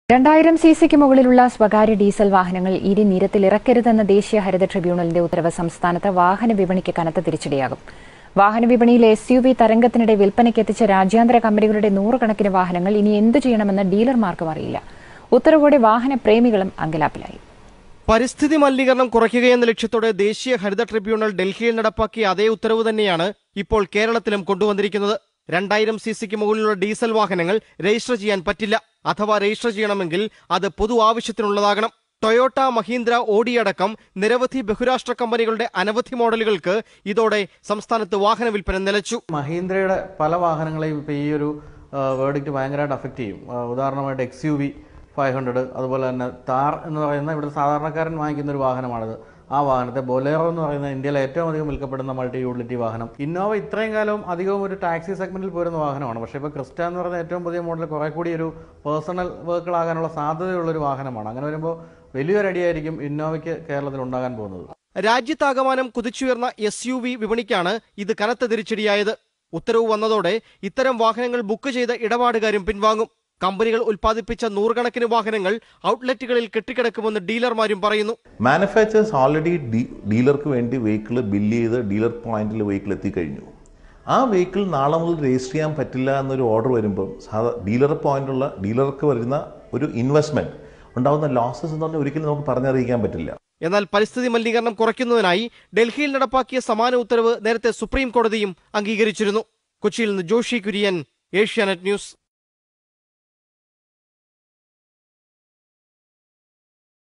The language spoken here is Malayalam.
രണ്ടായിരം സി സിക്ക് മുകളിലുള്ള സ്വകാര്യ ഡീസൽ വാഹനങ്ങൾ ഇനി നിരത്തിൽ ഇറക്കരുതെന്ന ദേശീയ ഹരിത ട്രിബ്യൂണലിന്റെ ഉത്തരവ് സംസ്ഥാനത്ത് വാഹന വിപണിക്ക് കനത്ത തിരിച്ചടിയാകും വാഹന വിപണിയിൽ എസ് യു വി തരംഗത്തിനിടെ വിൽപ്പനയ്ക്ക് എത്തിച്ച രാജ്യാന്തര കമ്പനികളുടെ നൂറുകണക്കിന് വാഹനങ്ങൾ ഇനി എന്തു ചെയ്യണമെന്ന് ഡീലർമാർക്കും അറിയില്ല ഉത്തരവോടെ വാഹന പ്രേമികളും അങ്കലാപ്പിലായി പരിസ്ഥിതി മലിനീകരണം കുറയ്ക്കുകയെന്ന ലക്ഷ്യത്തോടെ ദേശീയ ഹരിത ട്രിബ്യൂണൽ ഡൽഹിയിൽ നടപ്പാക്കിയ അതേ ഉത്തരവ് തന്നെയാണ് ഇപ്പോൾ കേരളത്തിലും കൊണ്ടുവന്നിരിക്കുന്നത് രണ്ടായിരം സി സിക്ക് മുകളിലുള്ള ഡീസൽ വാഹനങ്ങൾ രജിസ്റ്റർ ചെയ്യാൻ പറ്റില്ല അഥവാ രജിസ്റ്റർ ചെയ്യണമെങ്കിൽ അത് പൊതു ആവശ്യത്തിനുള്ളതാകണം ടൊയോട്ട മഹീന്ദ്ര ഓഡി അടക്കം നിരവധി ബഹുരാഷ്ട്ര കമ്പനികളുടെ അനവധി മോഡലുകൾക്ക് ഇതോടെ സംസ്ഥാനത്ത് വാഹന വിൽപ്പന നിലച്ചു മഹീന്ദ്രയുടെ പല വാഹനങ്ങളെയും ഇപ്പോൾ ഈ ഒരു വേർഡിക്റ്റ് ഭയങ്കരമായിട്ട് അഫക്റ്റ് ചെയ്യും ആ, ഉദാഹരണമായിട്ട് X U V five hundred അതുപോലെ തന്നെ താർ എന്ന് പറയുന്ന ഇവിടെ സാധാരണക്കാരൻ വാങ്ങിക്കുന്ന ഒരു വാഹനമാണിത് ആ വാഹനത്തെ ബൊലേറോ എന്ന് പറയുന്ന ഇന്ത്യയിലെ ഏറ്റവും അധികം വിൽക്കപ്പെടുന്ന മൾട്ടി യൂട്ടിലിറ്റി വാഹനം ഇന്നോവ ഇത്രയും കാലം അധികവും ഒരു ടാക്സി സെഗ്മെന്റിൽ പോരുന്ന വാഹനമാണ് പക്ഷേ ഇപ്പോൾ ക്രിസ്റ്റ എന്ന് പറയുന്ന ഏറ്റവും പുതിയ മോഡൽ കുറെ കൂടി ഒരു പേഴ്സണൽ വെഹിക്കിൾ ആകാനുള്ള സാധ്യതയുള്ള ഒരു വാഹനമാണ് അങ്ങനെ വരുമ്പോൾ വലിയൊരു അടിയായിരിക്കും ഇന്നോവയ്ക്ക് കേരളത്തിൽ ഉണ്ടാകാൻ പോകുന്നത് രാജ്യത്താകമാനം കുതിച്ചുയർന്ന എസ് യു വി വിപണിക്കാണ് ഇത് കനത്ത തിരിച്ചടിയായത് ഉത്തരവ് വന്നതോടെ ഇത്തരം വാഹനങ്ങൾ ബുക്ക് ചെയ്ത ഇടപാടുകാരും പിൻവാങ്ങും കമ്പനികൾ ഉൽപ്പാദിപ്പിച്ച നൂറുകണക്കിന് വാഹനങ്ങൾ ഔട്ട്ലെറ്റുകളിൽ കെട്ടിക്കിടക്കുമെന്ന് ഡീലർമാരും പറയുന്നു മാനുഫാക്ചേഴ്സ് ഓൾറെഡി ഡീലർക്ക് വേണ്ടി വെഹിക്കിൾ ബില്ല് ചെയ്ത് ഡീലർ പോയിന്റിൽ വെഹിക്കിൾ എത്തിക്കഴിഞ്ഞു ആ വെഹിക്കിൾ നാളെ മുതൽ രജിസ്റ്റർ ചെയ്യാൻ പറ്റില്ല എന്നൊരു ഓർഡർ വരുമ്പോൾ സാധാ ഡീലർ പോയിന്റുള്ള ഡീലർക്ക് വരുന്ന ഒരു ഇൻവെസ്റ്റ്മെന്റ് ഉണ്ടാകുന്ന ലോസസ് എന്ന് പറഞ്ഞാൽ ഒരിക്കലും നമുക്ക് പറഞ്ഞറിയിക്കാൻ പറ്റില്ല എന്നാൽ പരിസ്ഥിതി മലിനീകരണം കുറയ്ക്കുന്നതിനായി ഡൽഹിയിൽ നടപ്പാക്കിയ സമാന ഉത്തരവ് നേരത്തെ സുപ്രീം കോടതിയും അംഗീകരിച്ചിരുന്നു കൊച്ചിയിൽ നിന്ന് ജോഷി കുര്യൻ ഏഷ്യാനെറ്റ് ന്യൂസ്